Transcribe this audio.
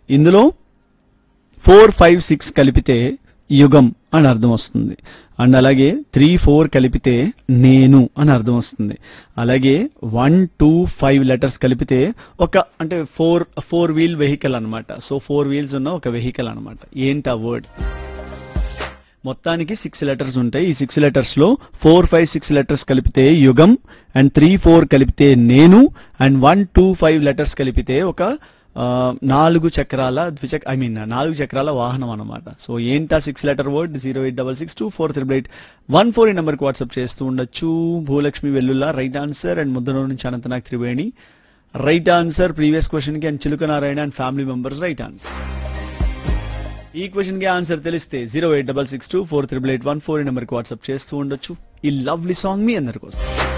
ఇందులో four five six కలిపితే యుగం అని అర్థం వస్తుంది అండ్ అలాగే త్రీ ఫోర్ కలిపితే నేను అని అర్థం వస్తుంది అలాగే వన్ టూ ఫైవ్ లెటర్స్ కలిపితే ఒక అంటే ఫోర్ ఫోర్ వీల్ వెహికల్ అన్నమాట సో ఫోర్ వీల్స్ ఉన్న ఒక వెహికల్ అన్నమాట ఏంటి ఆ వర్డ్ మొత్తానికి సిక్స్ లెటర్స్ ఉంటాయి ఈ సిక్స్ లెటర్స్ లో ఫోర్ ఫైవ్ సిక్స్ లెటర్స్ కలిపితే యుగం అండ్ త్రీ ఫోర్ కలిపితే నేను and one two five letters కలిపితే ఒక ఆ, నాలుగు చక్రాల ద్విచక్ ఐ మీన్ నాలుగు చక్రాల వాహనం అన్నమాట సో ఏంటా six letter word zero eight double six two four triple eight one four ఈ నెంబర్కి వాట్సాప్ చేస్తూ ఉండొచ్చు Bhulakshmi Vellulla right answer and Muddanur నుంచి Anantnag Triveni right answer previous question కి and Chiluka Narayana and family members right answer ఈ క్వశ్చన్ కి ఆన్సర్ తెలిస్తే zero eight double six two four triple eight one four ఈ నెంబర్కి వాట్సాప్ చేస్తూ ఉండొచ్చు ఈ లవ్లీ సాంగ్ మీ అందరి కోసం